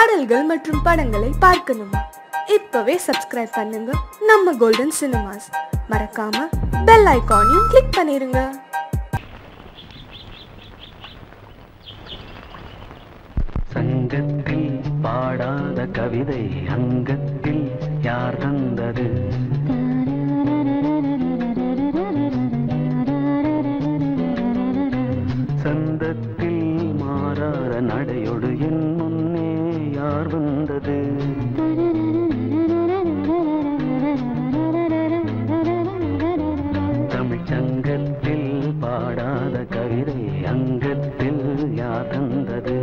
பாடல்கள் மற்றும் படங்களை பார்க்கணுமா இப்பவே சப்ஸ்கிரைப் பண்ணுங்க நம்ம கோல்டன் சினிமாஸ் மறக்காம பெல் ஐகானையும் கிளிக் பண்ணிருங்க சங்கத்தில் பாடாத கவிதை அங்கத்தில் யார் தந்தது சந்தத்தில் மாறாத நடையொடு என் முன்னே யார் வந்தது தமிழ்ச் சங்கத்தில் பாடாத கவிதை அங்கத்தில் யார் தந்தது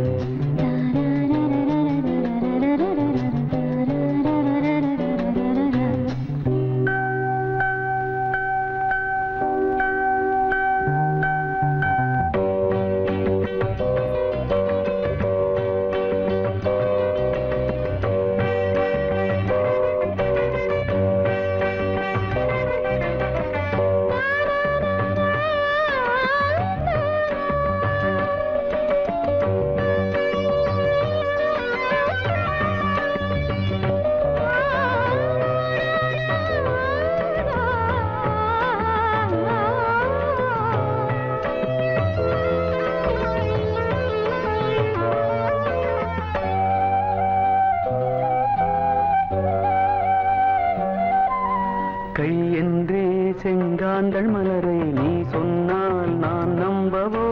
கை என்றே செங்காந்தள் மலரை நீ சொன்னால் நான் நம்பவோ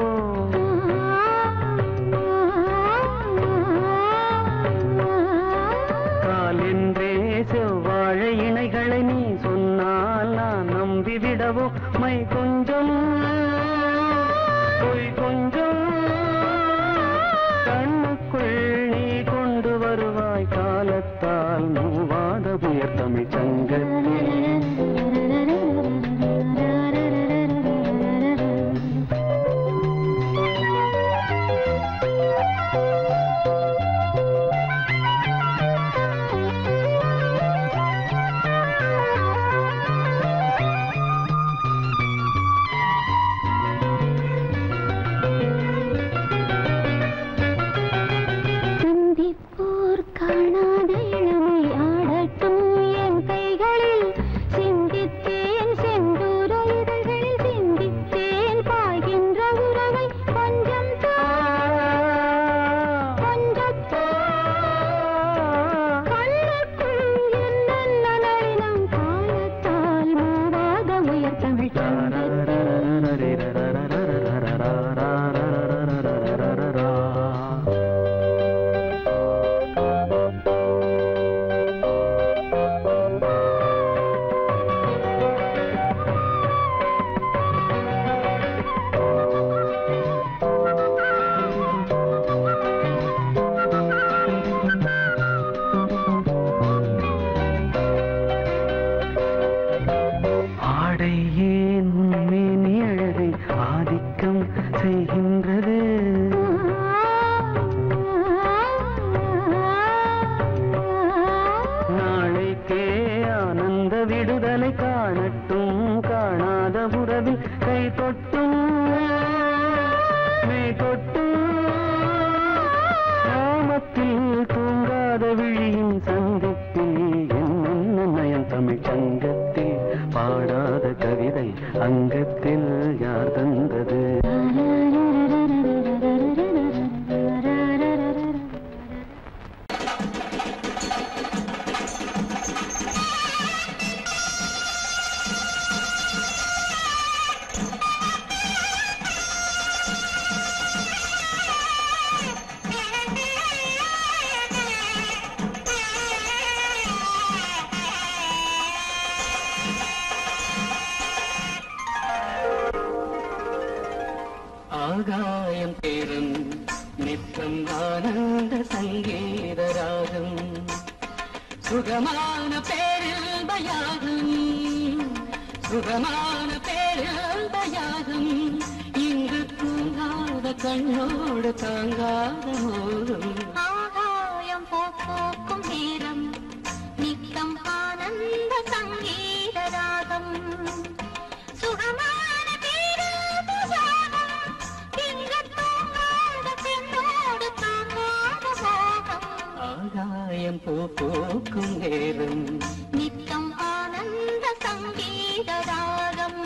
கால் என்றே செவ்வாழை இணைகளை நீ சொன்னால் நான் நம்பிவிடவோ மை கொஞ்சம் பொய் கொஞ்சம் கண்ணுக்குள் நீ கொண்டு வருவாய் காலத்தால் மூவாத புயர் தமிழ் சங்கத்தில் சிந்திப்போர் காணாத இளமை ஆடட்டும் என் கைகளில் சிந்தித்தேன் செந்தூர இதழ்களில் சிந்தித்தேன் பாய்கின்ற உறவை கொஞ்சம் தா, கொஞ்சம் தா. கண்ணுக்குள் என்னென்ன நளினம் காலத்தால் மூவாத உயர் தமிழ் சங்கத்தில் ஆடை ஏன் உண்மேனி அழகை ஆதிக்கம் செய்கின்றது நாளைக்கே ஆனந்த விடுதலை காணட்டும் காணாத உறவில் கை தொட்டும் மெய் தொட்டும் கிராமத்தில் தூங்காத விழியின் சந்திப்பில் என்னென்ன நயம் தமிழ் சங்கத்தில் பாடாத கவிதை அங்கத்தில் யார் தந்தது ஆகாயம் தேரும் நித்தம் ஆனந்த சங்கீத ராகம் சுகமான பேரில்பயாகம் சுகமான பேரில்பயாகம் இங்கு தூங்காத கண்ணோடு தாங்காத மோகம் ஆகாயம் போக்கும் நேரம் நித்தம் ஆனந்த சங்கீத ராகம் சுகமான பேராத சாகம் இங்கு தூங்காத பெண்ணோடு தாங்காத மோகம் ஆகாயம் பூ பூக்கும் நேரம் நித்தம் ஆனந்த சங்கீத ராகம்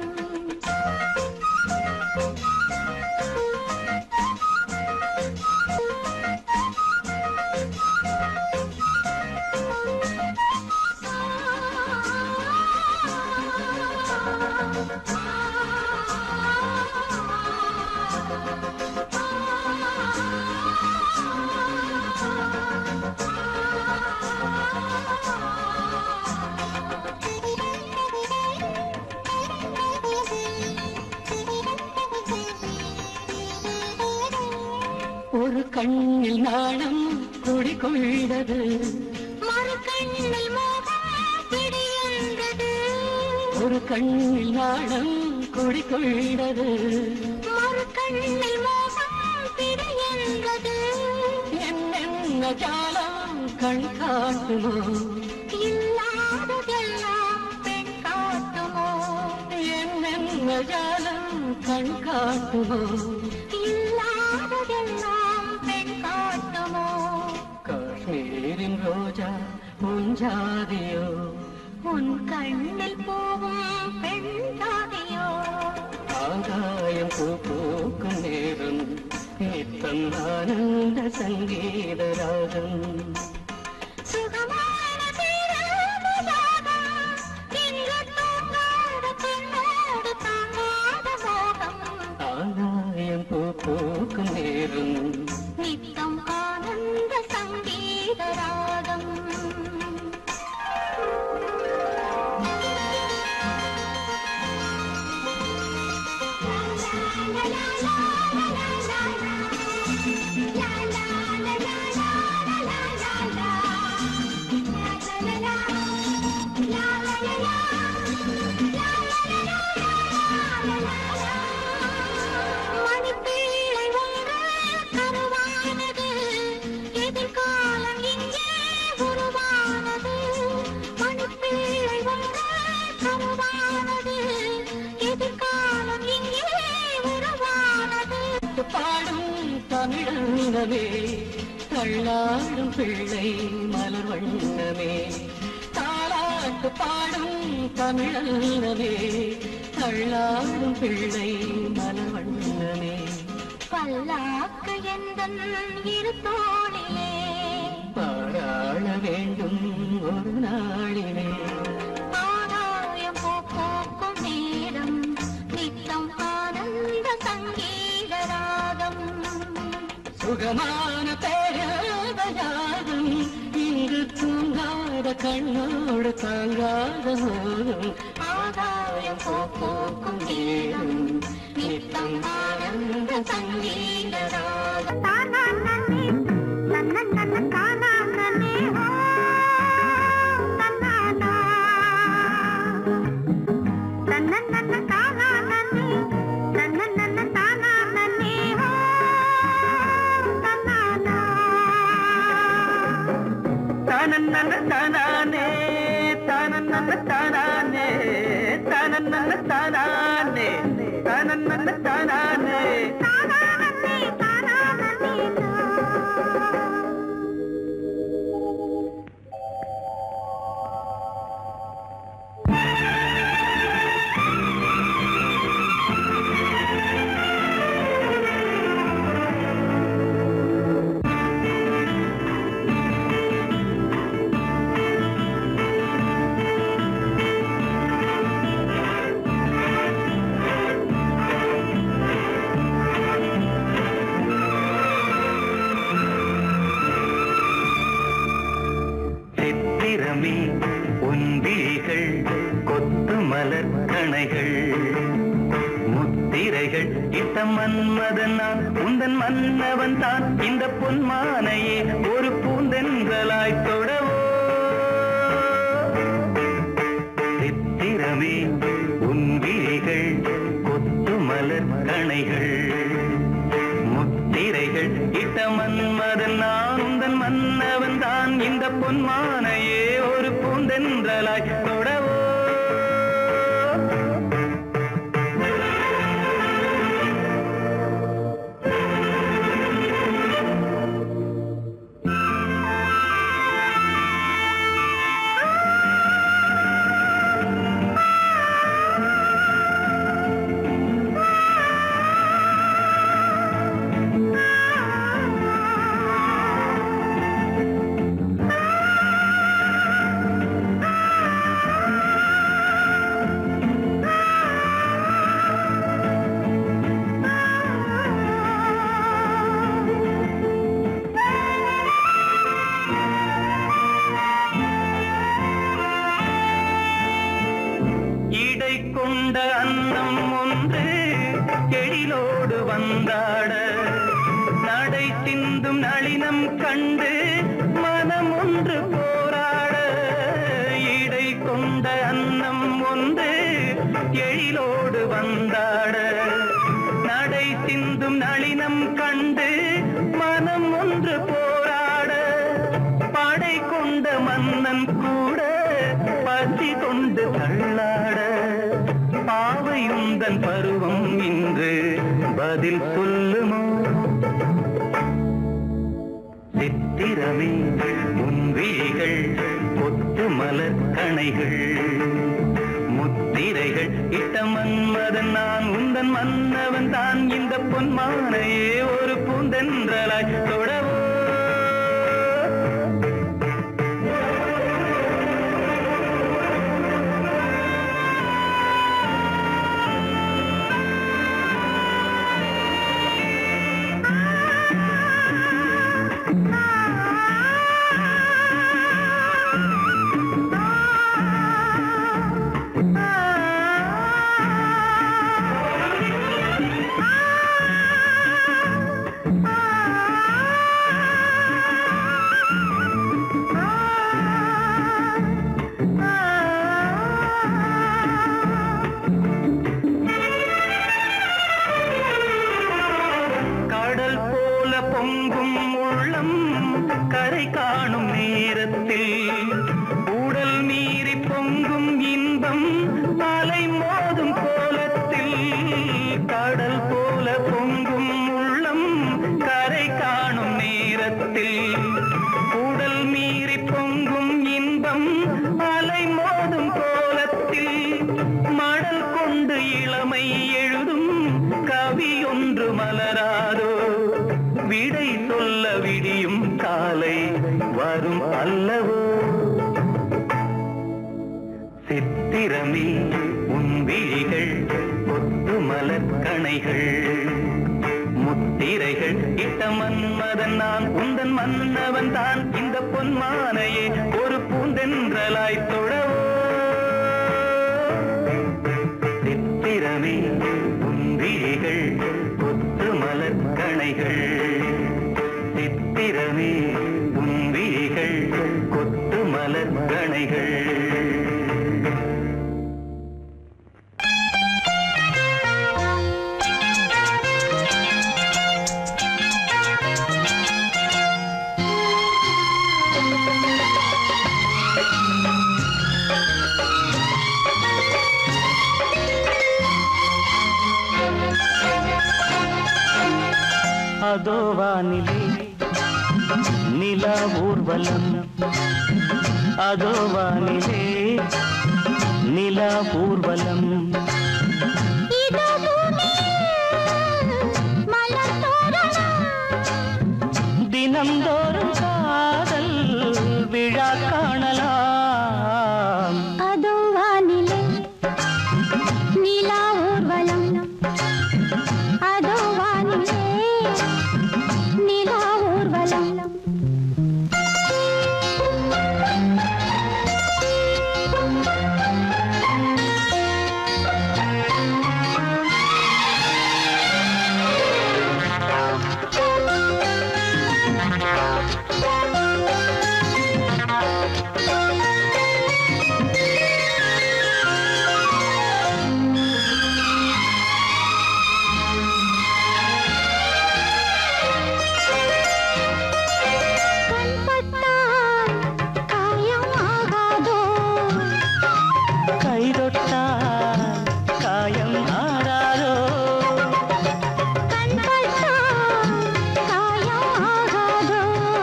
ஒரு கண்ணில் நாணம் குடிகொண்டது மறு கண்ணில் மோகம் பிடியந்தது ஒரு கண்ணில் நாணம் குடிகொண்டது மறு கண்ணில் மோகம் பிடியந்தது என்னென்ன ஜாலம் கண் காட்டுமோ இல்லாததெல்லாம் பெண் காட்டுமோ என்னென்ன ஜாலம் கண் காட்டுமோ இல்லாததெல்லாம் பெண் காட்டுமோ காஷ்மீரின் ரோஜா முஞ்சாதியோ உன் கண்ணில் போகும் பெண் தாதியோ ஆகாயம் பூ பூக்கும் நேரம் நித்தம் ஆனந்த சங்கீத ராகம் சுகமான தீராததாகம், இங்கு தூங்காத பெண்ணோடு தாங்காத மோகம். ஆகாயம் பூ பூக்கும் நேரம் நித்தம் ஆனந்த சங்கீத ராகம் மணிப்பேழை ஒன்று கருவானது எதிர்காலம் இங்கே உருவானது மணிப்பேழை ஒன்று கருவானது எதிர்காலம் இங்கே உருவானது பாடும் தமிழனமே தள்ளாடும் பிள்ளை மலர் வண்ணமே தாளாட்டு பாடும் தமிழனமே தள்ளாடும் பிள்ளை மலர் வண்ணமே பல்லாக்கு எந்தன் இரு தோளிலே பாராள வேண்டும் ஒரு நாளிலே ஆதாயம் போக்கும் நேரம் நித்தம் ஆனந்த சங்கீத ராகம் சுகமான பேரதயாகும் இங்கு தூங்காத கண்ணோடு தாங்காத மோகம் ஆதாயம் போக்கும் நேரம் நித்தம் ஆனந்த சங்கீத ராகம் தனநன தனானே தனநன தனானே தனநன தனானே தனநன தனானே சித்திரமே உன்விழிகள் கொத்து மலர் கணைகள் முத்திரைகள் இட்ட மன்மதன் நான் உந்தன் மன்னவன் தான் இந்த பொன்மானையே ஒரு பூந்தென்றலாய் தொடவோ சித்திரமே உன்விழிகள் கொத்து மலர் கணைகள் முத்திரைகள் இட்ட மன்மதன் நான் உந்தன் மன்னவன் தான் இந்த பொன்மானையே ஒரு பூந்தென்றலாய் தொடவோ மன்னன் கூட பசி கொண்டு தள்ளாட பாவையுந்தன் பருவம் இன்று பதில் சொல்லுமோ சித்திரமே முன்விழிகள் கொத்து மலர் கணைகள் முத்திரைகள் இட்ட மன்மதன் நான் உந்தன் மன்னவன் தான் இந்த பொன்மானையே ஒரு பூந்தென்றலாய் தொடவோ கடல் போல பொங்கும் உள்ளம் கரை காணும் நேரத்தில் உடல் மீறி பொங்கும் இன்பம் அலை மோதும் கோலத்தில் கடல் போல பொங்கும் உள்ளம் கரை காணும் நேரத்தில் உடல் மீறி பொங்கும் இன்பம் அலை மோதும் கோலத்தில் மடல் கொண்டு இளமை எழுதும் கவி ஒன்று மலராதோ விடை சொல்ல விடியும் காலை வரும் அல்லவோ சித்திரமே உன் விழிகள் கொத்து மலர் கணைகள் முத்திரைகள் இட்ட மன்மதன் நான் உந்தன் மன்னவன் தான் இந்த பொன்மானையே ஒரு பூந்தென்றலாய் தொடவோ சித்திரமே உன் விழிகள் கொத்து மலர் கணைகள் சித்திரமே உன் விழிகள் கொத்து மலர் கணைகள் அதோ வானிலே நில ஊர்வலம் அதோ வானிலே நில ஊர்வலம் இதோ பூமி மலர் தோரணம் தினம்தோறும் காதல் விழா காணலாம் அதோ வானிலை நிலா ஊர்வலம் அதோ வானிலை நிலா ஊர்வலம் கண்பட்டால் காயம் ஆகாதோ கைதொட்டால் காயம் ஆறாரோ கண்பட்டால் காயம் ஆகாதோ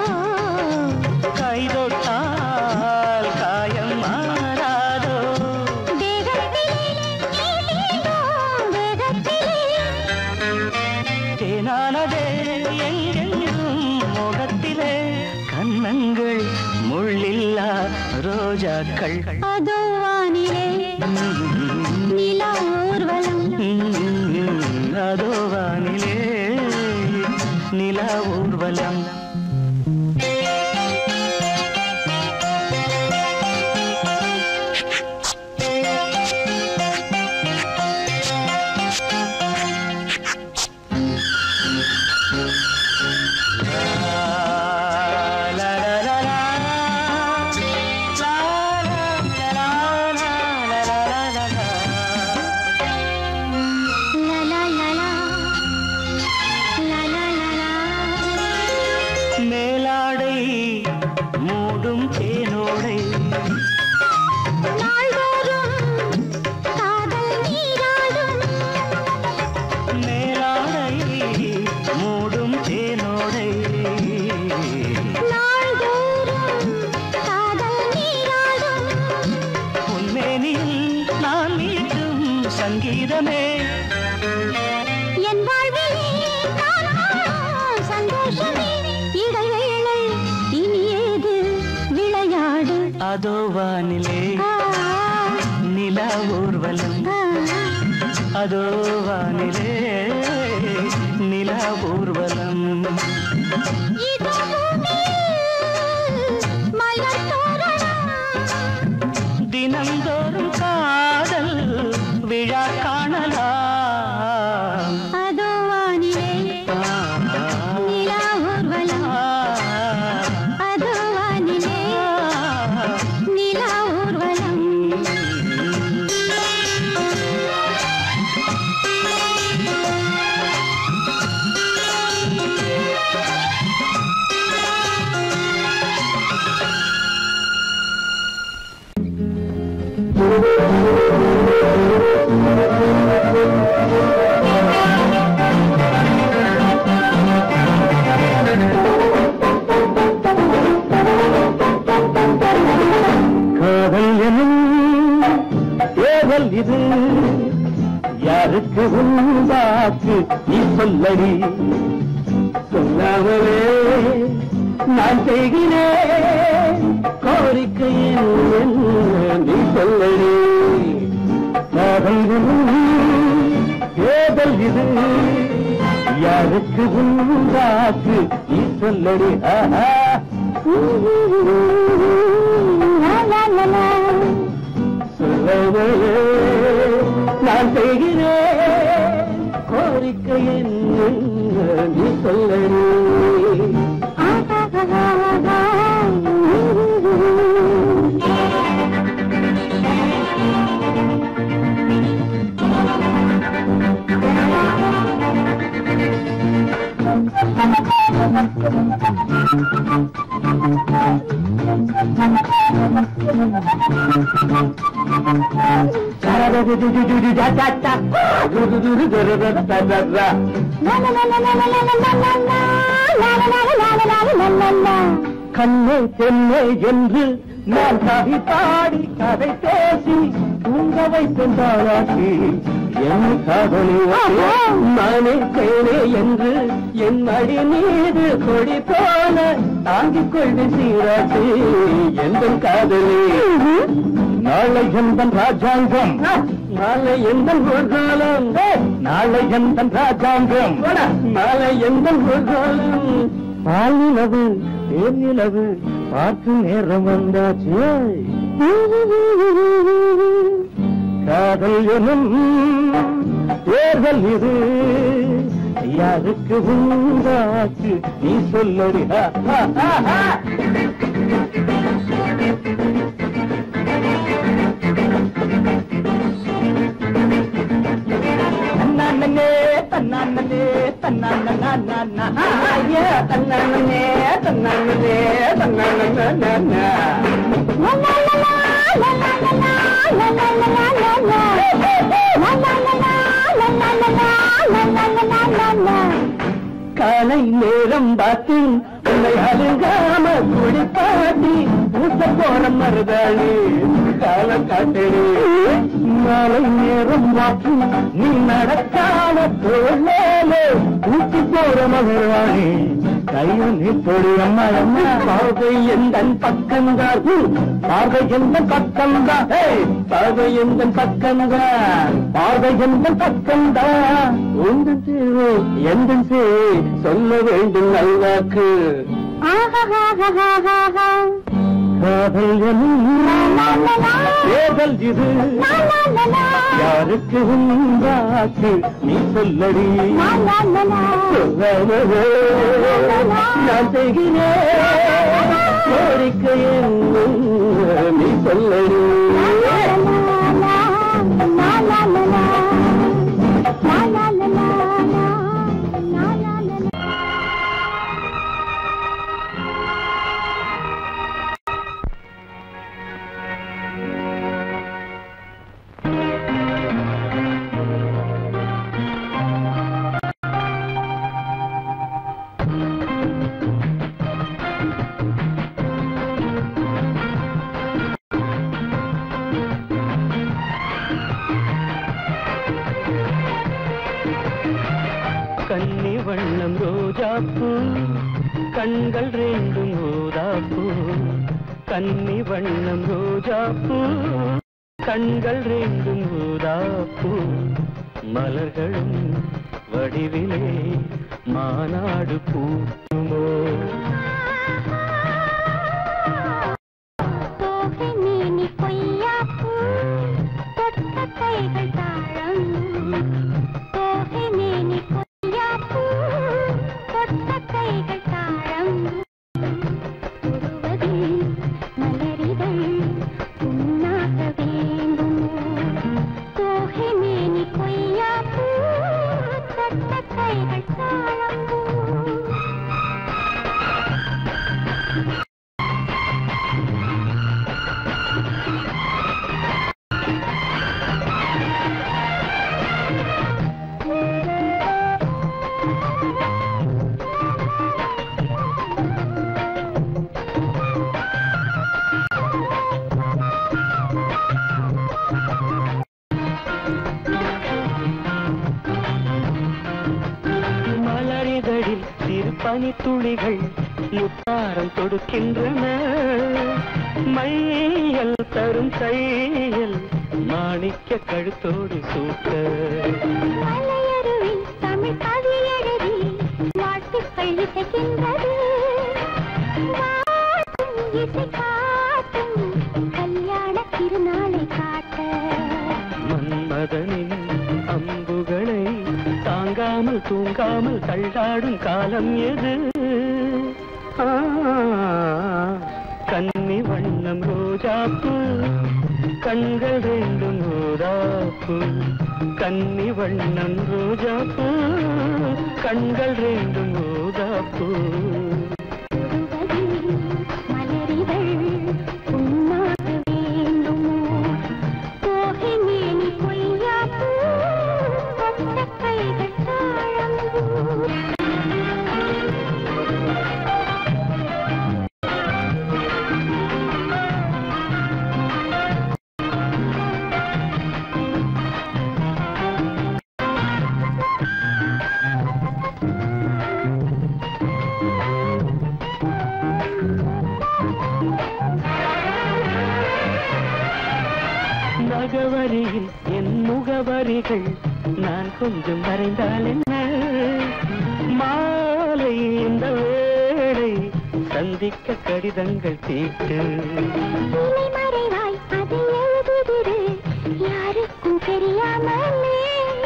கைதொட்டால் காயம் ஆறாரோ தேகத்திலே நீதேகம் வேகத்திலே தேனானதே எங்கெங்கும் முகத்திலே கன்னங்கள் முள்ளில்லா ரோஜாக்கள் அதோ வானிலே நிலா ஊர்வலம் அதோ வானிலே நிலா ஊர்வலம் லா, லா, லா, லா. லா, லா, லா, லா, லா, லா, லா, லா, லா. லா லா லா லா லா லா லா லா சங்கீதமே என் வாழ்விலே காணோம் சந்தோஷமே இடைவேளை இனி ஏது விளையாடு அதோ வானிலே ஆ, நிலா ஊர்வலம் ஆ, அதோ வானிலே நிலா ஊர்வலம் இதோ பூமியில் மலர் தோரணம் தினந்தோறும் காதல் விழா காணலாம் அதோ வானிலே ஆ, நிலா ஊர்வலம் ஆ, அதோ வானிலே ஆ. நிலா ஊர்வலம் காதல் எனும் ஏவல் இது யாருக்கு உண்டாக்கு நீ சொல்லடி சொல்லாமலே நான் செய்கிறேன் கோரிக்கை என்ன நீ சொல்லடி காதல் எனும் ஏவல் இது யாருக்கு உண்டாக்கு நீ சொல்லடி ஆஹா சொல்லவே நான் செய்கிறேன் கோரிக்கை என்ன நீ சொல்லடி கண்ணே தென்னை என்று நான் கவி பாடி கதை பேசி தூங்க வைத்தாளாக்கி என் காதலி நானே தேனே என்று என் அடி மீது கொடி போல தாங்கிக் கொள்வி சீராட்டி எந்த காதலி நாளை எந்தன் ராஜாங்கம் நாளை எந்தன் ஊர்காலம் நாளை எந்தன் ராஜாங்கம் நாளை எந்தன் ஊர்காலம் பாலிலவு தேனிலவு பார்க்கும் நேரம் வந்தாச்சு காதல் எனும் தேர்தல் இது யாருக்கு உண்டாச்சு நீ சொல்லடி ஹா, ஹா, ஹா, ஹா. தன்னானே தன்னானே தன்னானே தன்னானே தன்னானே தன்னானே காலை நேரம் பார்த்து உன்னை அழுகாம குடிப்பாட்டி ஊட்ட போற மருதாளி கால காட்டடி மாலை நேரம் பார்த்து நீ நடக்காம தோழே ஊட்டி போற மகராணி கையில் நீ தொழி அம்மா அம்மா பார்வை எந்த பக்கம்தான் பார்வை எந்த பக்கம்தான் பார்வை எந்த பக்கம்தான் பார்வை எந்த பக்கம்தான் உந்தன் சேவை எந்த சேவை சொல்ல வேண்டும் நல்வாக்கு காதல் எனும் தேர்தல் இது யாருக்கு உண்டாக்கு நீ சொல்லடி சொல்லாமலே நான் செய்கிறேன் கோரிக்கை என்ன நீ சொல்லடி கண்கள் ரெண்டும் ஊதாப்பூ கன்னி வண்ணம் ரோஜாப்பூ கண்கள் ரெண்டும் ஊதாப்பூ மலர்களும் வடிவிலே மாநாடு பூமோ தோகை மேனி கொய்யாப்பூ தொட்ட கைகள் தாழம் தோகை மேனி கொய்யாப்பூ தொட்ட கைகள் தாழம் தொடுவது மலரிதழ் உண்ணாக வேண்டுமோ தோகை மேனி கொய்யாப்பூ தொட்ட கைகள் தாழம் மலரிதழில் சிறு பனித்துளிகள் முத்தாரம் தொடுக்கின்றன மையல் தரும் கையல் மாணிக்க கழுத்தோடு சூட்ட மலையருவி தமிழ் கவி எழுதி வாழ்த்துக்கள் இசைக்கின்றது வாழ்த்தும் இசை காட்டும் கல்யாண திருநாளை காட்ட மன்மதனின் அம்புகளை தாங்காமல் தூங்காமல் தள்ளாடும் காலம் எது ஆ, கன்னி வண்ணம் ரோஜாப்பு கண்கள் ரெண்டும் ரோதாப்பு கன்னி வண்ணம் ரோஜாப்பு கண்கள் ரெண்டும் ரோதாப்பு தொடுவது மலரிதழ் உண்ணாக வேண்டுமோ தோகை மேனி கொய்யாப்பூ தொட்ட கைகள் தாழம் நகவரியில் என் முகவரிகள் நான் கொஞ்சம் வரைந்தால் என்ன மாலை இந்த வேளை சந்திக்க கடிதங்கள் தீட்டு இலை மறைவாய் அதை எழுதுதிரு யாருக்கும் தெரியாமலே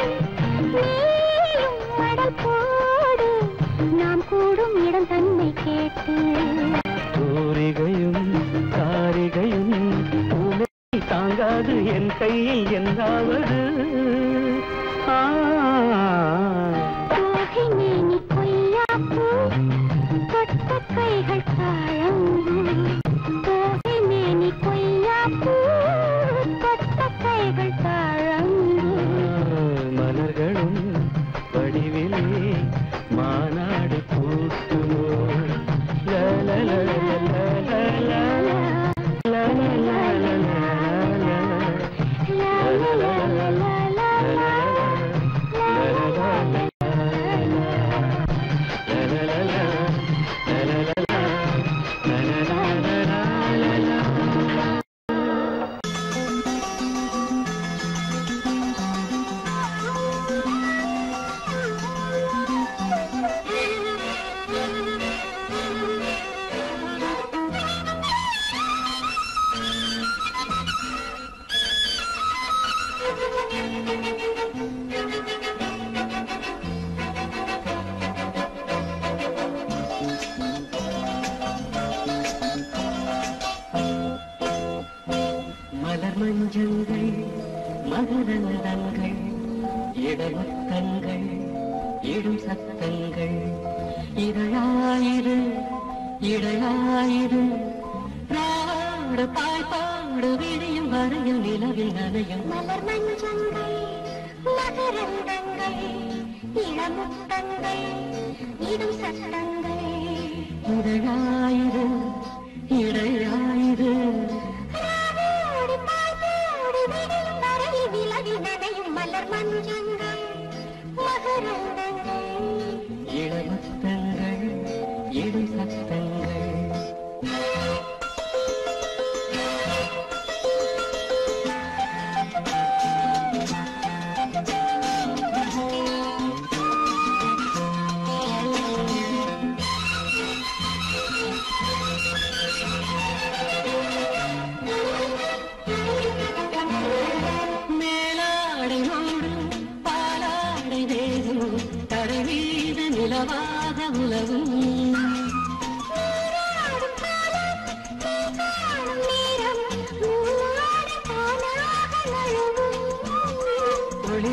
நீயும் மடல் போடு நாம் கூடும் இடம் தன்னை கேட்டு தூரிகையும் காரிகையும் உமை தாங்காது என் கையில் என்னாவது ஆ தோகை மேனி கொய்யாப்பூ தொட்ட கைகள் தாழம் தோகை மேனி கொய்யாப்பூ தொட்ட கைகள் தாழம் மலர்களும் வடிவிலே மாநாடு பூசுமோ லா, லா, லா, லா, லா, லா, லா, லா. லா, லா, லா, லா, லா, லா, லா. லா, லா, லா, லா, லா, லா, லா. மலர் மஞ்சங்கள் மகரந்தங்கள் இடமுத்தங்கள் இடும் சத்தங்கள் இதழாயிரு இடையாயிரு நாடு பாய்பாடு விடியும் வரையில் நிலவில் நனையும் மலர் மஞ்சங்கள் மகரந்தங்கள் இளமுத்தங்கள் இடும் சட்டங்கள் இதழாயிரு இடையாயிரு ராவோடு பாய்வோடு விடியும் வரையில் விலகில் நனையும் மலர் மஞ்சங்கள் மகரந்தங்கள் இளமுத்தங்கள் இடும் சத்தங்கள்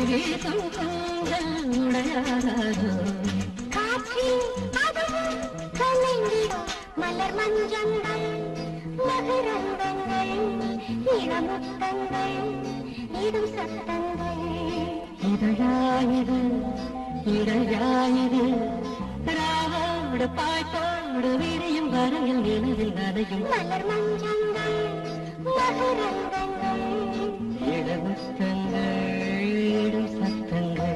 வீசும் கூந்தல் உடையாதோ காற்றில் அதுவும் கலைந்திடும் மலர் மஞ்சங்கள் மகரந்தங்கள் இளமுத்தங்கள் இடும் சத்தங்கள் இதழாயிரு இடையாயிரு ராவோடு பாய்ப்போடு விரியும் வரையில் நிலவில் நனையும் மலர் மஞ்சங்கள் மகரந்தங்கள் இளமுத்தங்கள் இடும் சத்தங்கள்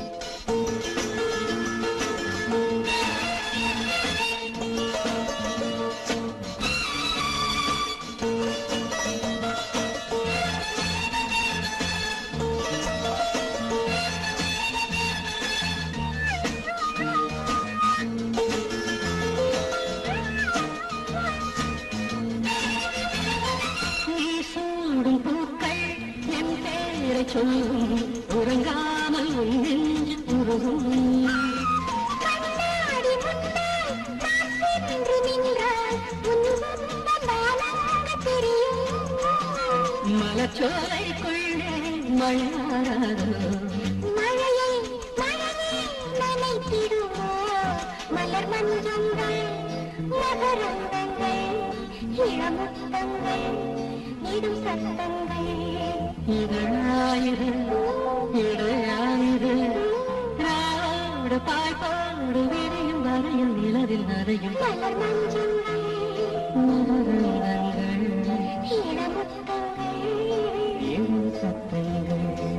நீ சூடும் பூக்கள் என் பேரை சொல்லும் உறங்காமல் உன் நெஞ்சு உருகும் கண்ணாடி முன்னால் நான் சென்று நின்றால் உன் சொந்தம் வானங்க தெரியும் மலச்சோலைக்குள்ளே மழையாராதோ மழையை மழையை நனைத்திடுமோ மலர் மஞ்சங்கள் மகரந்தங்கள் இளமுத்தங்கள் இடும் சத்தங்கள் இதழாயிரு இடையாயிரு ராவோடு பாய்ப்போடு விரியும் வரையில் நிலவில் நனையும் மலர் மஞ்சங்கள் மகரந்தங்கள் இளமுத்தங்கள் இடும் சத்தங்கள்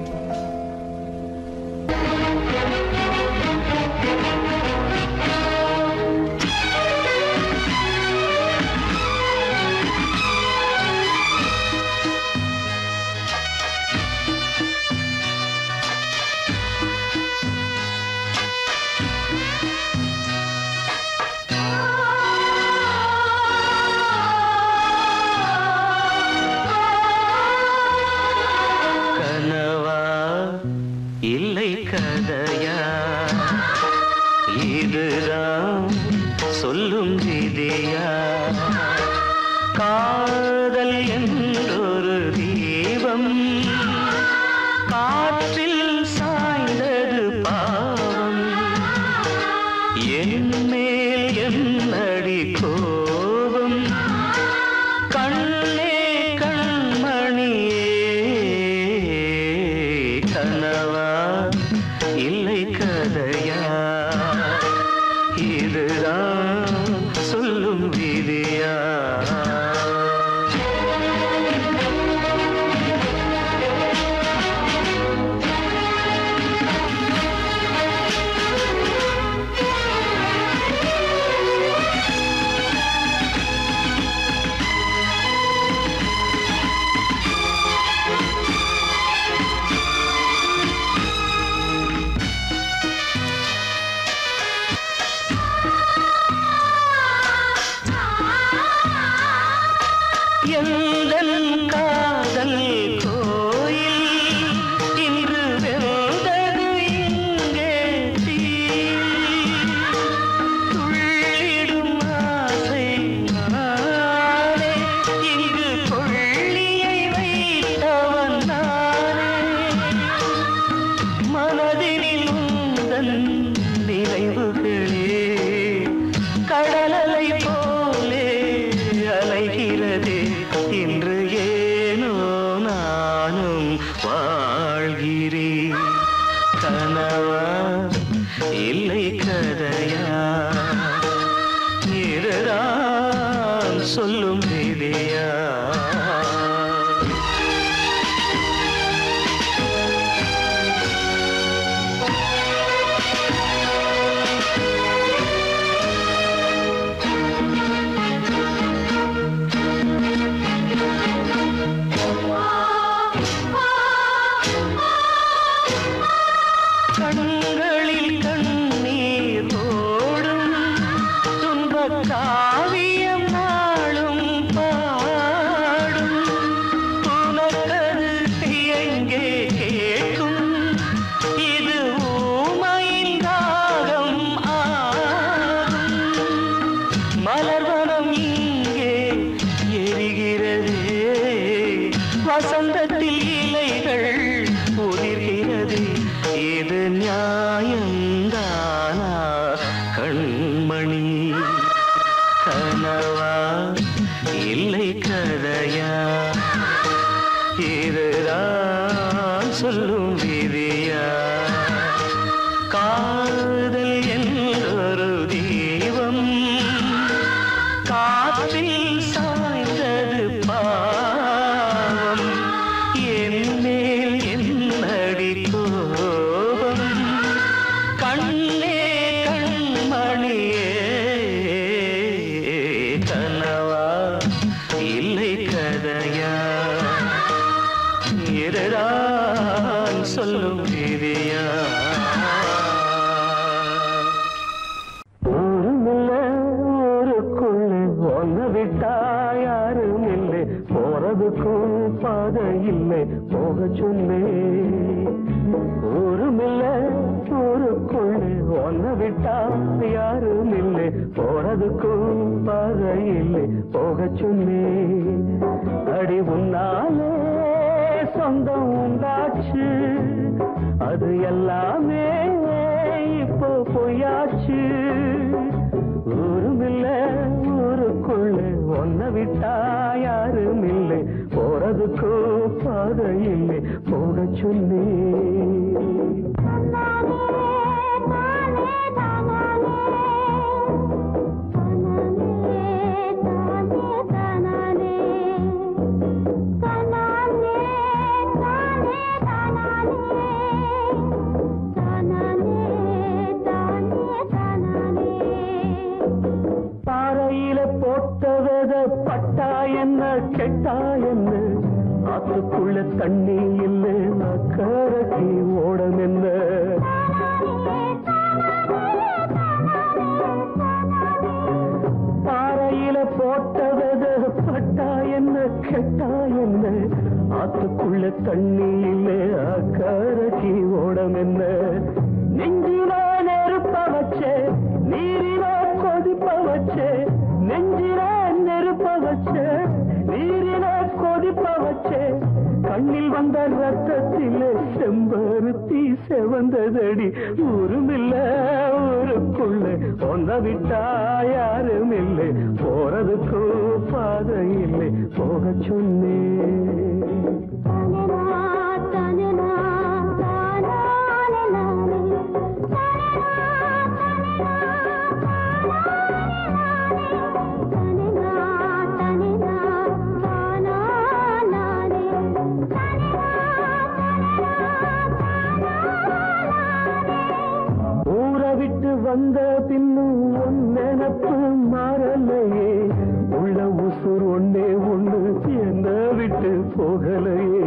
கனவா இல்லை கதையா இதுதான் சொல்லும் விதியா காதல் என்றொரு தீபம் காற்றில் சாய்ந்தது பாவம் என் மேல் என்னடி கோபம் கண்ணே கண்மணியே கனவா இல்லை கதையா இதுதான் சொல்லும் விதியா எந்தன் காதல் கோயில் இன்று வெந்தது இங்கே தீ துள்ளிடும் ஆசை நானே இங்கு கொள்ளியை வைத்தவன் நானே மனதினில் உந்தன் நினைவுகளே கடலலை போலே அலைகிறதே இன்று ஏனோ நானும் வாழ்கிறேன் கனவா இல்லை கதையா இதுதான் சொல்லும் விதியா கண்களில் கண்ணீர் ஓடும் துன்பக் காவியம் நாளும் பாடும் உனக்கது எங்கே கேட்கும் இது ஊமையின் ராகம் ஆகும் மலர்வனம் இங்கே எரிகிறதே வசந்தத்தில் இலைகள் உதிர்கிறது கதையா இதுதான் சொல்லும் விதியா காதல் என்றொரு தீபம் காற்றில் சாய்ந்தது பாவம் என் மேல் என்னடி கோபம் கண்ணே கண்மணியே கனவா இல்லை கதையா இதுதான் சொல்லும் விதியா ஊருமில்ல ஊருக்குள்ள ஒன்ன விட்டா யாரும் இல்லை போறதுக்கும் பாதை இல்லை போக சொல்லு ஊருமில்ல ஊருக்குள்ள ஒன்ன விட்டா யாரும் இல்லை போறதுக்கும் பாதை இல்லை போக சொல்லு அடி உன்னாலே சொந்தம் உண்டாச்சு அது எல்லாமே இப்போ பொய்யாச்சு ஊருமில்ல ஊருக்குள்ள ஒன்ன விட்டா யாரும் இல்லை போறதுக்கோ பாதை இல்லை போக சொல்லி பாறையில போட்ட வித பட்டா என்ன கெட்டா என்ன ஆத்துக்குள்ள தண்ணி இல்லை அக்கறைக்கு ஓடம் என்ன பாறையில போட்ட வித பட்டா என்ன கெட்டா என்ன ஆத்துக்குள்ள தண்ணி இல்லை அக்கறைக்கு ஓடம் என்ன நெஞ்சில நெருப்ப வச்சே நீரில கொதிப்ப வச்சே நெஞ்சில நெருப்ப வச்சே நீரில கொதிப்ப வச்சே கண்ணில் வந்த ரத்தத்திலே செம்பருத்தி செவந்ததடி ஊருமில்ல ஊருக்குள்ள ஒன்ன விட்டா யாரும் இல்லை போறதுக்கு பாதை இல்லை போக சொன்னேன் ஊரை விட்டு வந்த பின்னும் உன் நினப்பு மாறலையே உள்ள உசுர் ஒன்னே ஒண்ணு என்ன விட்டு போகலையே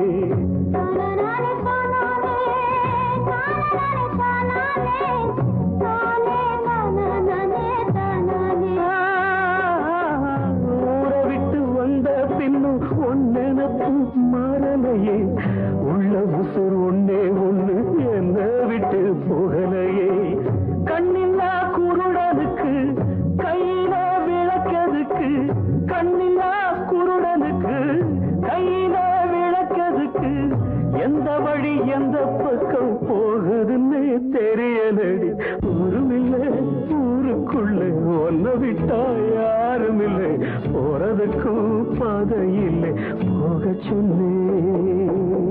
ஊரை விட்டு வந்த பின்னும் உன் நினப்பு மாறலையே உள்ள உசுர் ஒன்னே ஒண்ணு என்ன விட்டு போகலையே கண்ணில்லா குருடனுக்கு கையில விளக்கதுக்கு கண்ணில்லா குருடனுக்கு கையில விளக்கதுக்கு எந்த வழி எந்த பக்கம் போகுதுன்னு தெரியலடி ஊருமில்லை ஊருக்குள்ள ஒன்ன விட்டா யாரும் இல்லை போறதுக்கும் பாதை இல்லை போக சொன்னேன்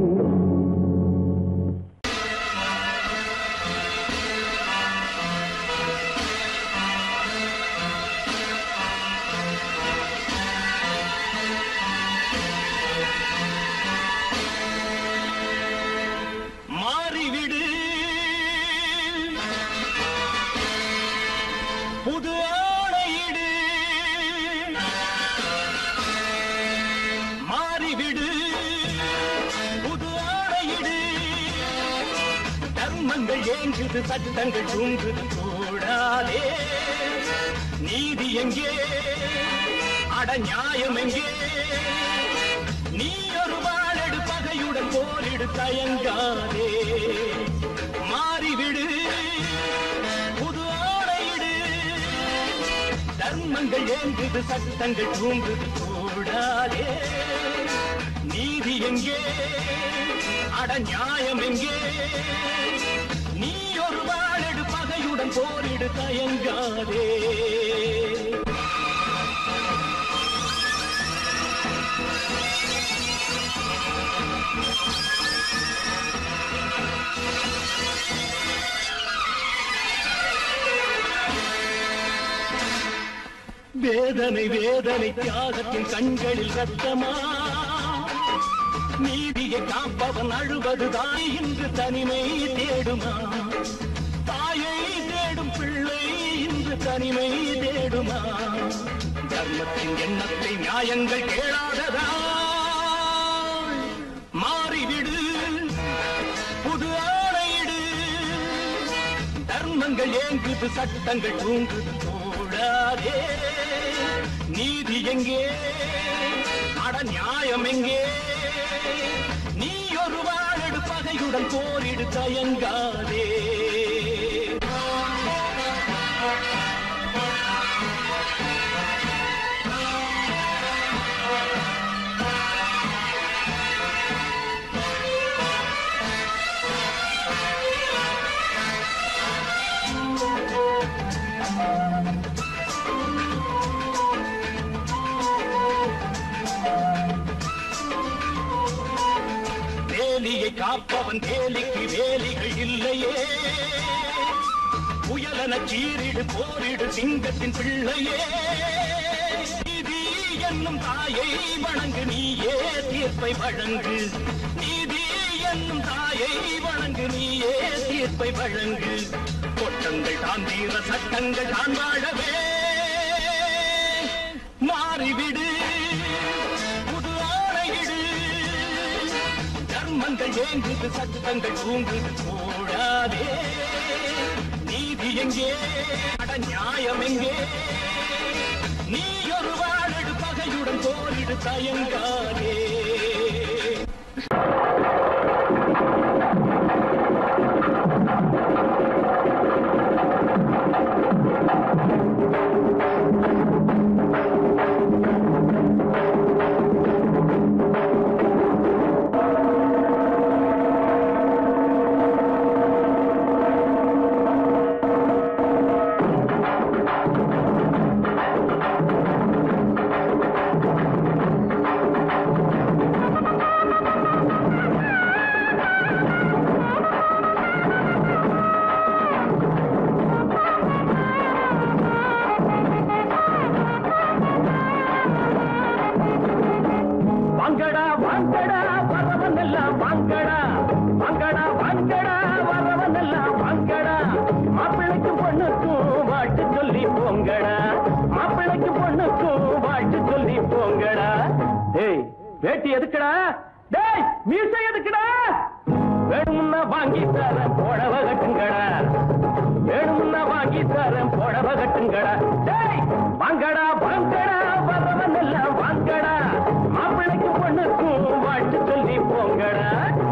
மாறிவிடு புது ஆடையிடு மாறிவிடு புது ஆடையிடு தர்மங்கள் ஏங்குது சட்டங்கள் தூங்குது கூடாதே நீதி எங்கே அட நியாயம் எங்கே நீ ஒரு வாழெடு பகையுடன் போரிடு தயங்காதே மாறிவிடு புது ஆடையிடு தர்மங்கள் ஏங்குது சட்டங்கள் தூங்குது கூடாதே நீதி எங்கே அட நியாயம் எங்கே நீ ஒரு வாழெடு பகையுடன் போரிடு தயங்காதே வேதனை வேதனை தியாகத்தின் கண்களில் ரத்தமா நீதியை காப்பவன் அழுவதுதான் இன்று தனிமை தேடுமா தாயை தேடும் பிள்ளை இன்று தனிமை தேடுமா தர்மத்தின் எண்ணத்தை நியாயங்கள் கேளாததா மாறிவிடு புது ஆணையிடு தர்மங்கள் ஏங்குது சட்டங்கள் தூங்குது கூடாதே நீதி எங்கே அட நியாயம் எங்கே நீ ஒரு வாழடு பகையுடன் போரிடு தயங்காதே வேலியை காப்பவன் வேலிக்கு வேலிகள் இல்லையே புயலன சீரிடு போரிடு சிங்கத்தின் பிள்ளையே நீதி என்னும் தாயை வணங்கு நீயே தீர்ப்பை வழங்கு நீதி என்னும் தாயை வணங்கு நீயே தீர்ப்பை வழங்கு கொட்டங்கள் தான் தீர சட்டங்கள் தான் வாழவே மாறிவிடு புது ஆணையிடு தர்மங்கள் ஏங்குது சட்டங்கள் தூங்குது கூடாதே நீதி எங்கே அட நியாயம் எங்கே நீ ஒரு வாழடு பகையுடன் போரிடு தயங்காதே வாங்கடா வாங்கடா வரவன் எல்லாம் வாங்கடா வாங்கடா வாங்கடா வரவன் எல்லாம் வாங்கடா மாப்பிள்ளைக்கு பொண்ணுக்கும் வாழ்த்து சொல்லி போங்கடா மாப்பிள்ளைக்கு பொண்ணுக்கும் வாழ்த்து சொல்லி போங்கடா டேய் வேட்டி எதுக்குடா டேய் மீசை எதுக்குடா வேணும்னா வாங்கி தரேன் புடவ கட்டுங்கடா வேணும்னா வாங்கி தரேன் புடவ கட்டுங்கடா டேய் வாங்கடா வாங்கடா வரவன் எல்லாம் வாங்கடா மாப்பிள்ளைக்கு பொண்ணுக்கும் வாழ்த்து சொல்லி போங்கடா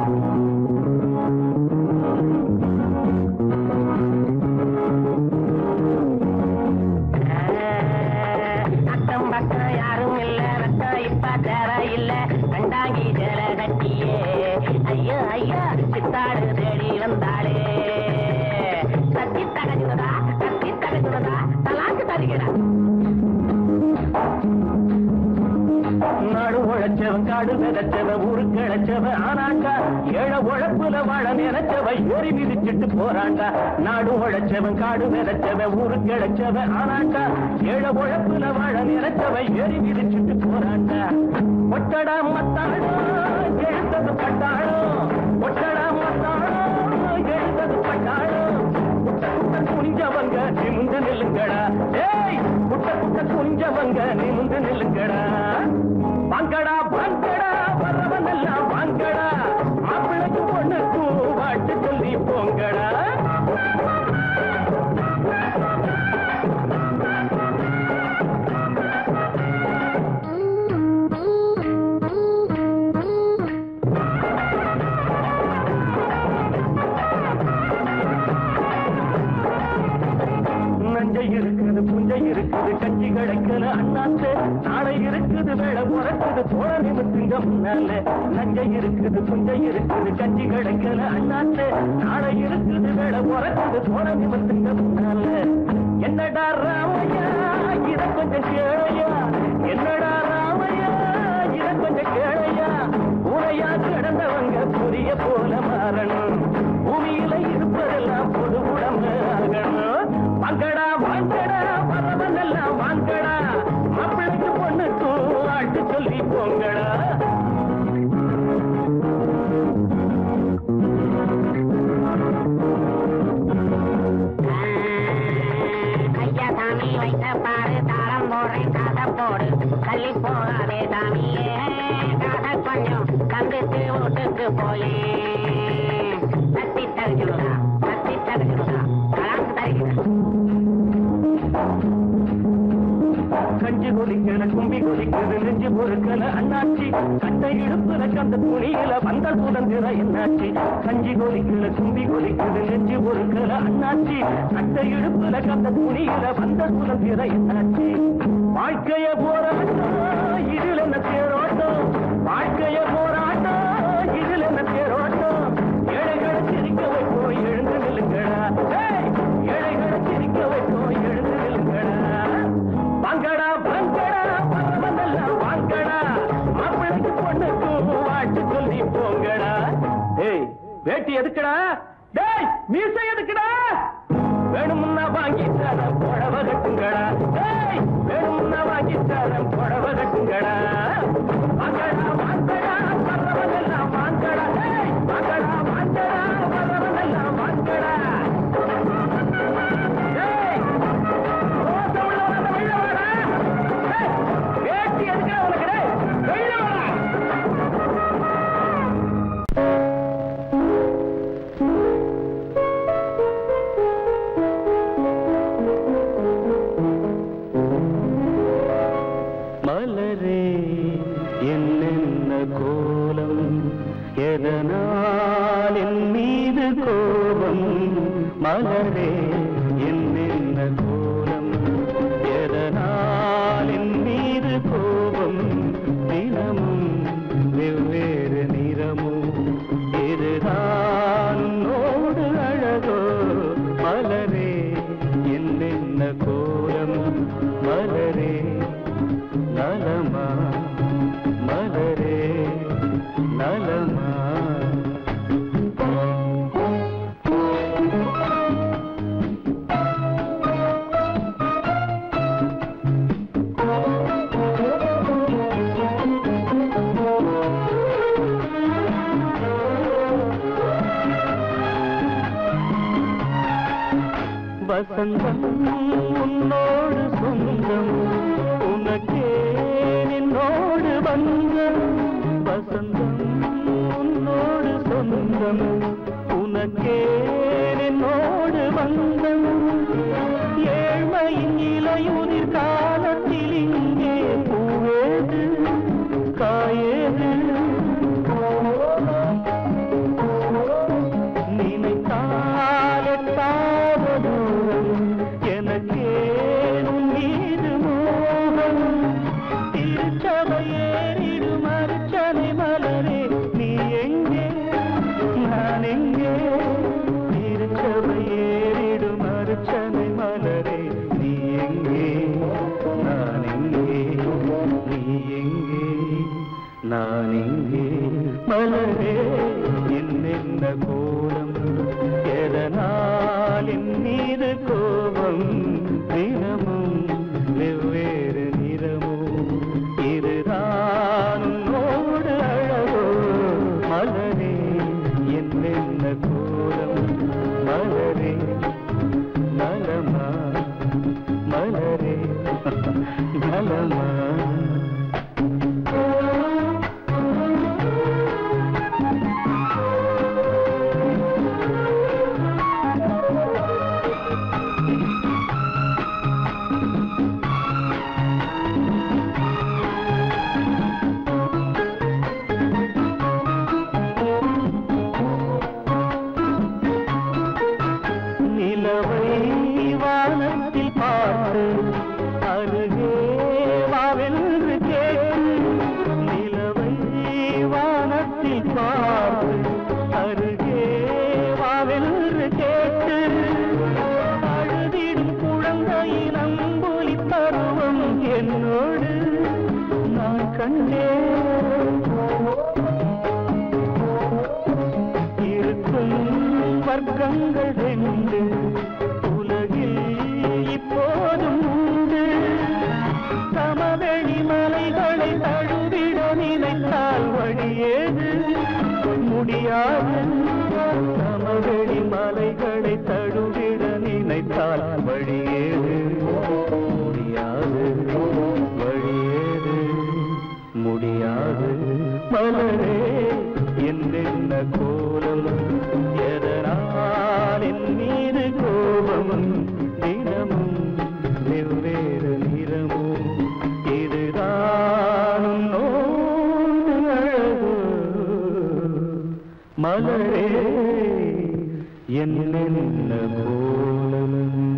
அக்கம் பக்கம் யாரும் இல்ல ரத்தம் இப்ப தேவை இல்ல கண்டாங்கி ஜல கட்டியே ஐயோ ஐயோ சித்தாடு தேடி வந்தாளே கத்தி தகஜுவதா கத்தி தகஜுவதா தலாக்கு தருகிறா நாடு உழைச்சவன் காடு விதைச்சவன் ஊருக்கு இழைச்சவன் ஆனாக்கா ஏழ உழைப்புல வாழ நினைச்சவன் ஏறி மிதிச்சிட்டு போறாண்டா நாடு உழைச்சவன் காடு விதைச்சவன் ஊருக்கு இழைச்சவன் ஆனாக்கா ஏழ உழைப்புல வாழ நினைச்சவன் ஏறி மிதிச்சிட்டு போறாண்டா ஒட்டடா மத்தாளோ எழுந்தது பட்டாளோ ஒட்டடா மத்தாளோ எழுந்தது பட்டாளோ குட்ட குட்ட குனிஞ்சவங்க நிமிந்து நில்லுங்கடா ஏய் குட்ட குட்ட குனிஞ்சவங்க நிமிந்து நில்லுங்கடா வாங்கடா வாங்கடா வரவன் எல்லாம் வாங்கடா மாப்பிள்ளைக்கு பொண்ணுக்கும் வாழ்த்து சொல்லி போங்கடா நஞ்சை இருக்குது புஞ்சை இருக்குது கஞ்சி கிடைக்கல அண்ணாத்து நாளை இருக்குது வேலை உறக்குது தோழ நிமித்துங்க முன்னால நஞ்சை இருக்குது புஞ்சை இருக்குது கஞ்சி கிடைக்கல அண்ணாத்து நாளை இருக்குது வேலை உறக்குது தோழ நிமித்துங்க முன்னால என்னடா ராமையா இத கொஞ்சம் கேளையா என்னடா ராமையா இத கொஞ்சம் கேளையா உரையா கிடந்தவங்க புரிய போல மாறணும் பூமியில இருப்பதெல்லாம் பொது உடம்பு ஆகணும் வாங்கடா வாங்கடா வரவன் எல்லாம் வாங்கடா போங்கடா ஐயா சாமி வைத்த பாரு தாளம் போடுறேன் காசை போடு தள்ளி போகாதே சாமியே காசை கொஞ்சம் தந்துட்டு வீட்டுக்கு போயே தத்தி தருகிறதா தத்தி தருகிறதா கலாசு தருகிறதா கஞ்சி கொதிக்கல கும்பி கொதிக்குது நெஞ்சு பொறுக்கல அண்ணாச்சி சட்டை இடுப்புல கந்த துணியில வந்த சுதந்திரம் என்னாச்சு கஞ்சி கொதிக்கல கும்பி கொதிக்குது நெஞ்சு பொறுக்கல அண்ணாச்சி சட்டை இடுப்புல கந்த துணியில வந்த சுதந்திரம் என்னாச்சு வாழ்க்கைய போராட்டம் இதில் என்ன தேரோட்டம் வாழ்க்கைய போராட்டம் இதில் என்ன தேரோட்டம் ஏழைகளை சிரிக்க வைப்போம் எழுந்து நில்லுங்கடா ஏய், ஏழைகளை சிரிக்க வைப்போம் எழுந்து நில்லுங்கடா வாங்கடா வாங்கடா பரவதெல்லாம் வாங்கடா மாப்பிள்ளைக்கு பொண்ணுக்கும் வாழ்த்து சொல்லி போங்கடா டேய் வேட்டி எதுக்குடா டேய் மீசை எதுக்குடா வேணும்னா வாங்கி தரேன் புடவை கட்டுங்கடா டேய் வேணும்னா வாங்கி தரேன் புடவை கட்டுங்கடா வாங்கடா வாங்கடா பரவதெல்லாம் வாங்கடா டேய் வாங்கடா வாங்கடா பரவதெல்லாம் வாங்கடா டேய் ரோச உள்ளவன வெளில வாடா. ஏய், வேட்டி எதுக்குடா உனக்கு டேய்? வெளில வாடா. மலரே என்னென்ன கோலம் எதனால் என் மீது கோபம் மலரே என்னென்ன கோலம் எதனால் என் மீது கோபம் தினமும் வெவ்வேறு நிறமும் இதுதான் உன்னோடு அழகோ மலரே என்னென்ன கோலம் மலரே நலமா மலரே நலமா வசந்தம் உன்னோடு சொந்தம் உனக்கே நின்னோடு பந்தம் வசந்தம் உன்னோடு சொந்தம் உனக்கே நின்னோடு பந்தம் ஏழ்மையின் இலையுதிர் காலத்தில் இங்கே பூவேது காயேது நினைத்தால் எட்டாத தூரம் எனக்கேனும் மீது மோகம் திருச்சபையேறிடும் அர்ச்சனை மலரே நீ எங்கே நான் எங்கே திருச்சபையேறிடும் அர்ச்சனை மலரே நீ எங்கே நான் எங்கே நீ எங்கே நான் எங்கே மலரே என்னென்ன கோலம் எதனால் என் மீது கோபம் தினமும் வெவ்வேறு நிறமும் இதுதான் உன்னோடு அழகோ மலரே என்னென்ன கோலம் மலரே நலமா மலரே நலமா நிலவை வானத்தில் பார்த்து அருகே வாவென்று கேட்டு நிலவை வானத்தில் பார்த்து அருகே வாவென்று கேட்டு அழுதிடும் குழந்தையின் அம்புலி பருவம் என்னோடு நான் கண்டேன் இருக்கும் வர்க்கங்கள் ரெண்டு உலகில் இப்போதும் உண்டு சமவெளி மலைகளை தழுவிட முடியாது சமவெளி மலைகளை தழுவிட நினைத்தால் வழியேது முடியாது வழியேது முடியாது மலரே என்னென்ன கோலம் எதனால் என் மீது கோபம் தினமும் வெவ்வேறு நிறமும் இதுதான் உன்னோடு அழகு மலரே என்னென்ன கோலம்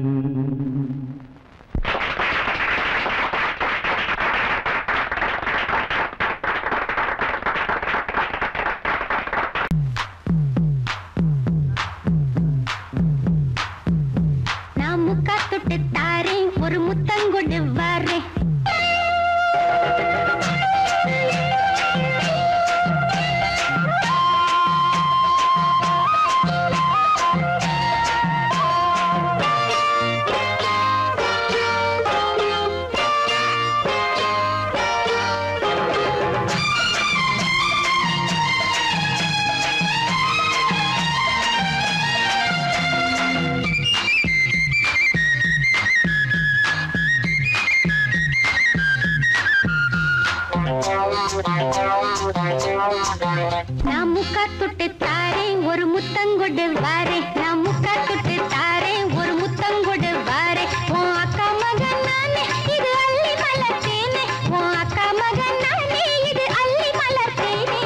நான் முக்கா தொட்டு தாரேன் ஒரு முத்தங்கொண்டு வரேன் நான் முக்கா தொட்டு தாரேன் ஒரு முத்தங்கொண்டு வரேன் நான் முக்கா தொட்டு தாரேன் ஒரு முத்தங்கொண்டு வரேன் உன் அக்கா மகன் நானே இது அள்ளி மலர்த்தேனே உன் அக்கா மகன் நானே இது அள்ளி மலர்த்தேனே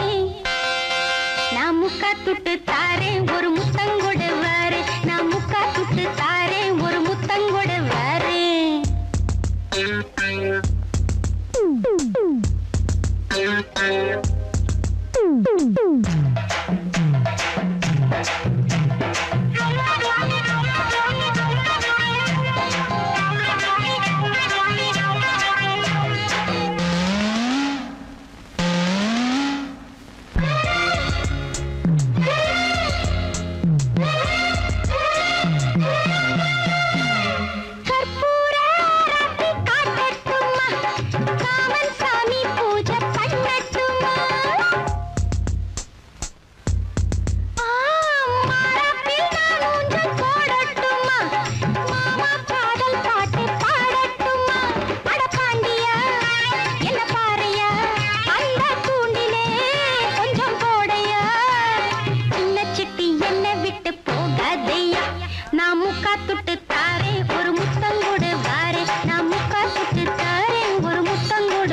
நான் முக்கா தொட்டு தாரேன் ஒரு முத்தங்கொண்டு வரேன் நான் முக்கா தொட்டு தாரேன் ஒரு முத்தங்கொண்டு வரேன் கற்பூர ஆரத்தி காட்டட்டுமா காமன் சாமி பூஜை பண்ணட்டுமா ஆ, மரத்தில் நான் ஊஞ்சல் போடட்டுமா மாமா காதல் பாட்டு பாடட்டுமா அட பாண்டியா என்ன பாறையா அந்த தூண்டிலே கொஞ்சம் போடையா சின்ன சிட்டி என்ன விட்டு போகாதையா நான் முக்கா தொட்டு தாரேன் ஒரு முத்தங்கோடு வாரே நான் முக்கா தொட்டு தாரேன் ஒரு முத்தங்கோடு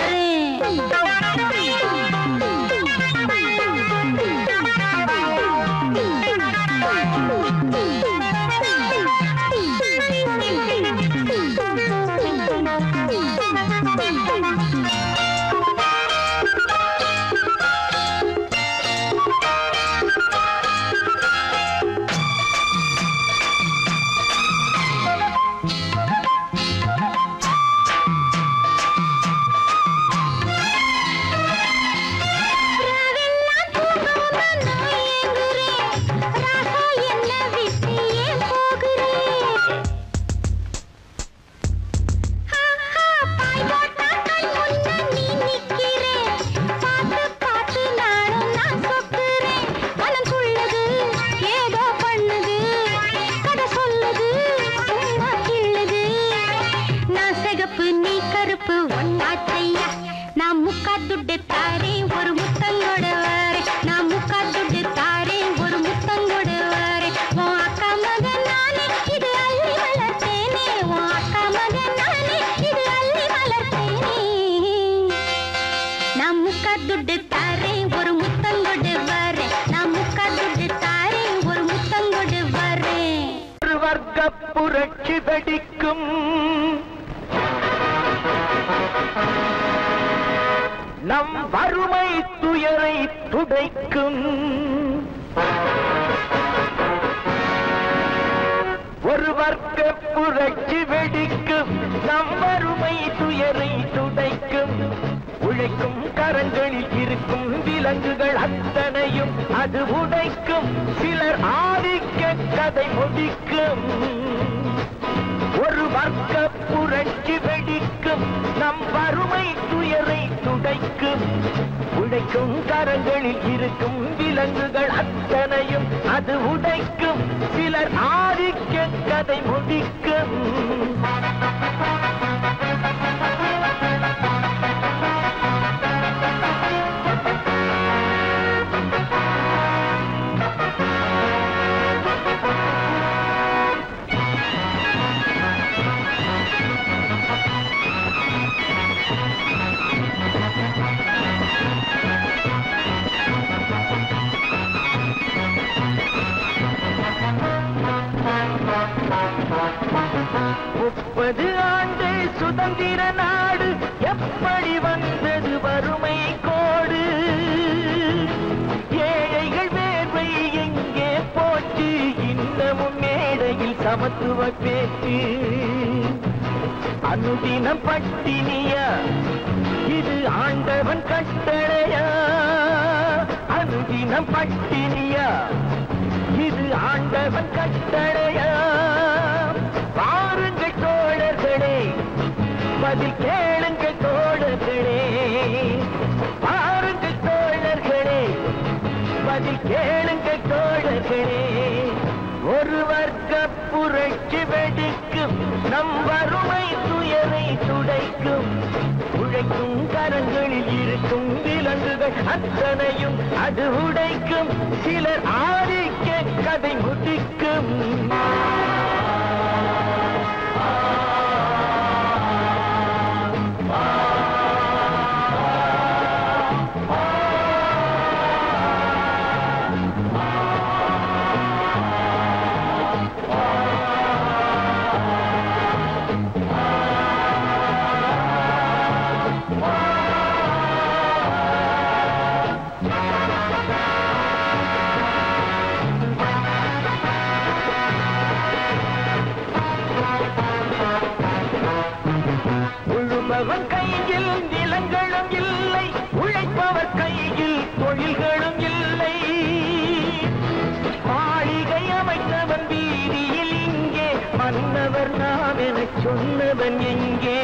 ராவெல்லாம் தூங்காம நான் ஏங்குறேன். ராசா என்னை விட்டு ஏன் போகிறேன்? ஆஹா, பாய் போட்டா கண் முன்ன நீ நிக்கிறே. பார்த்து பார்த்து நானும் நான் சொக்குறேன். மனம் துள்ளுது, ஏதோ பண்ணுது. கதை சொல்லுது, சும்மா கிள்ளுது. நான் சிகப்பு நீ கருப்பு ஒன்னாச்சையா நான் முக்கா துட்டு தாரேன் ஒரு முத்தங்கோடு வரேன் நான் முக்கா துட்டு தாரேன் ஒரு முத்தங்கோடு வரேன் உன் அக்கா மகன் நானே இது அள்ளி வளர்த்தேனே உன் அக்கா மகன் நானே இது அள்ளி வளர்த்தேனே நான் முக்கா துட்டு தாரேன் ஒரு முத்தங்கோடு வரேன் நான் முக்கா துட்டு தாரேன் ஒரு முத்தங்கோடு வரேன் ஒரு வர்க்க புரட்சி வெடிக்கும் நம் வறுமை துயரை துடைக்கும் ஒரு வர்க்க புரட்சி வெடிக்கும் நம் வறுமை துயரை துடைக்கும் உழைக்கும் கரங்களில் இருக்கும் விலங்குகள் அத்தனையும் அது உடைக்கும் சிலர் ஆதிக்க கதை முடிக்கும் ஒரு வர்க்க புரட்சி வெடிக்கும் நம் வறுமை துயரை துடைக்கும் உழைக்கும் உழைக்கும் கரங்களில் இருக்கும் விலங்குகள் அத்தனையும் அது உடைக்கும் சிலர் ஆதிக்க கதை முடிக்கும் முப்பது ஆண்டு சுதந்திர நாடு எப்படி வந்தது வறுமை கோடு ஏழைகள் வேர்வை எங்கே போச்சு இன்னமும் மேடையில் சமத்துவ பேச்சு அனுதினம் பட்டினியா இது ஆண்டவன் கட்டளையா அனுதினம் பட்டினியா இது ஆண்டவன் கட்டளையா பாருங்கள் தோழர்களே பதில் கேளுங்கள் தோழர்களே பாருங்கள் தோழர்களே பதில் கேளுங்கள் தோழர்களே ஒரு வர்க்க புரட்சி வெடிக்கும் நம் வறுமை துயரை துடைக்கும் உழைக்கும் கரங்களில் இருக்கும் விலங்குகள் அத்தனையும் அது உடைக்கும் சிலர் ஆதிக்க கதை முடிக்கும் உழுபவன் கையில் நிலங்களும் இல்லை உழைப்பவர் கையில் தொழில்களும் இல்லை மாளிகை அமைத்தவன் வீதியில் இங்கே மன்னவர் நாம் எனச் சொன்னவன் எங்கே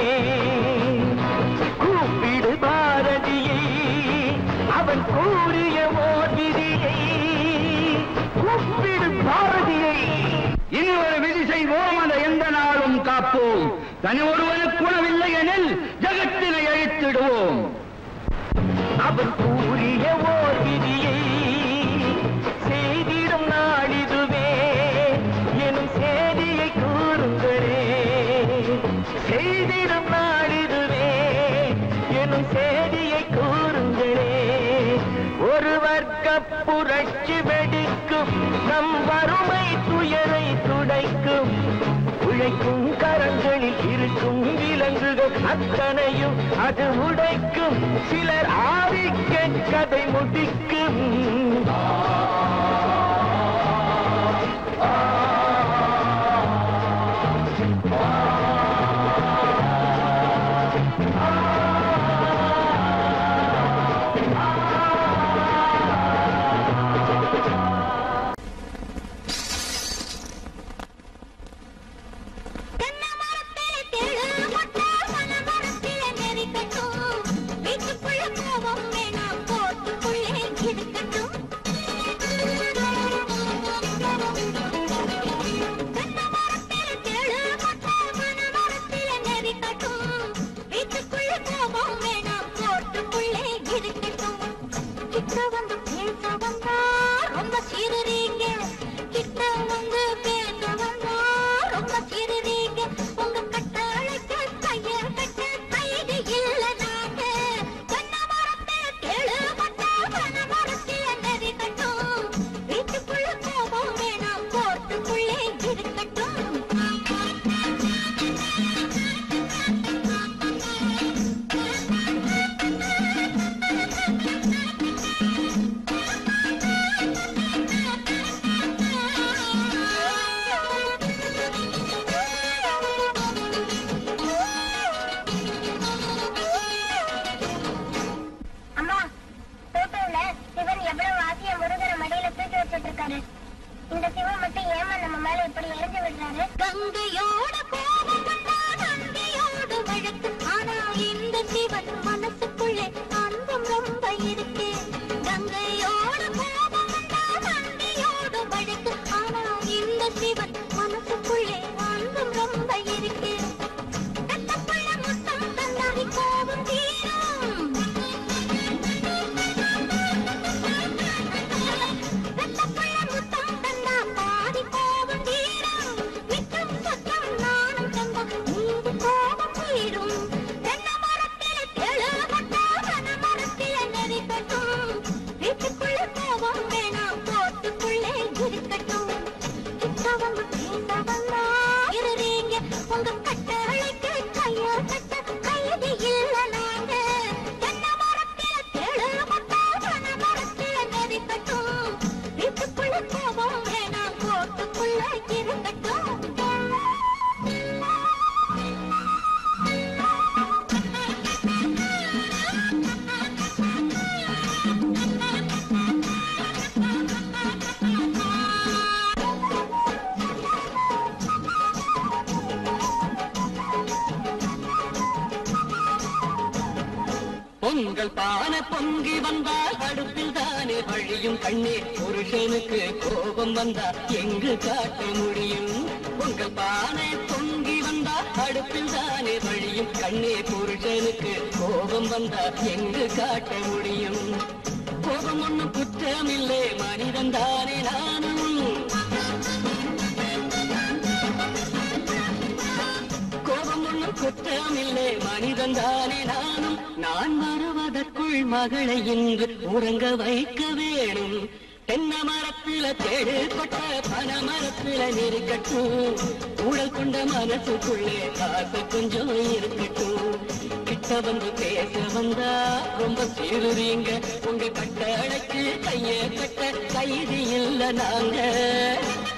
கூப்பிடு பாரதியை அவன் கூறிய ஓர் விதியை கூப்பிடு பாரதியை இனி ஒரு விதி செய்வோம் அந்த எந்த நாளும் காப்போம் தனி ஒருவனுக்கு உணவில்லை எனில் ஜகத்தினை அழித்திடுவோம் அவன் கூறிய ஓர் விதியை செய்திடும் நாளிதுவே எனும் செய்தியை கூறுங்களே செய்திடும் நாளிதுவே எனும் செய்தியை கூறுங்களே ஒரு வர்க்க புரட்சி வெடிக்கும் நம் வறுமை துயரை துடைக்கும் உழைக்கும் கரங்களில் இருக்கும் விலங்குகள் அத்தனையும் அது உடைக்கும் சிலர் ஆதிக்க கதை முடிக்கும் தென்னை மரத்திலே தெரு மொட்டை, பனை மரத்திலே நெறிக்கட்டும். வீட்டுக்குள்ள கோபம் வேணாம், கோட்டுக்குள்ளே இருக்கட்டும். தென்னை மரத்திலே தெரு மொட்டை, பனை மரத்திலே நெறிக்கட்டும். வீட்டுக்குள்ள கோபம் வேணாம், கோட்டுக்குள்ளே இருக்கட்டும். கிட்ட வந்து பேச வந்தா ரொம்ப சீருறீங்க கிட்ட வந்து பேச வந்தா ரொம்ப சீருறீங்க உங்க கட்டளைக்கு கைய கட்ட கைது இல்ல நாங்க தென்னை மரத்தில் கேளு மட்டா பனை மரத்தில் நெறி கட்டும் வீட்டுக்குள்ள கோபம் வேணாம் கோட்டுக்குள்ளே இருக்கட்டும் மங்கையோடு கோபம் வந்தால் மண்டையோடு வழக்கு ஆனா இந்த சிவன் மனசுக்குள்ளே அன்பும் ரொம்ப இருக்கு கட்டப்புள்ள முத்தம் தந்தாரி கோபம் தீரும் கட்டப்புள்ள முத்தம் தந்தா பாதி கோபம் தீரும் மிச்சம் சுத்தம் நானும் தந்தா மீது கோபம் தீரும் தென்னை மரத்தில் தெளிவட்டா வன மரத்தில் நெறி கட்டும் வீட்டுக்குள்ள கோபம் வேணாம் போட்டுக்குள்ளே இருக்கட்டும் கிட்டவங்க பேசவங்க இருறீங்க உங்க கட்டளைக்கு கைய கட்ட கைது இல்ல நாங்க தென்னை மரத்தில் தெளிவட்டா வன மரத்தில் நெறி கட்டும் வீட்டுக்குள்ள கோபம் வேணாம் போட்டுக்குள்ள இருக்கட்டும் பொங்கல் பானை பொங்கி வந்தால் அடுப்பில் தானே வழியும் கண்ணே புருஷனுக்கு கோபம் வந்தா எங்கு காட்ட முடியும் பொங்கல் பானை பொங்கி வந்தால் அடுப்பில் தானே வழியும் கண்ணே புருஷனுக்கு கோபம் வந்தா எங்கு காட்ட முடியும் கோபம் ஒண்ணும் குற்றமில்லை மனிதன் தானே நானும் கோபம் ஒண்ணும் குற்றமில்லை மனிதன் தானே நானும் நான் வருவதற்குள் மகளை இங்கு உறங்க வைக்க வேணும் தென்னை மரத்தில தேடு கொட்ட பன மரத்தில நெருக்கட்டும் ஊழல் கொண்ட மனசுக்குள்ளே காசு கொஞ்சம் இருக்கட்டும் கிட்ட வந்து பேச வந்தா ரொம்ப சீருறீங்க உங்க கட்டளைக்கு கைய கட்ட கைதி இல்ல நாங்க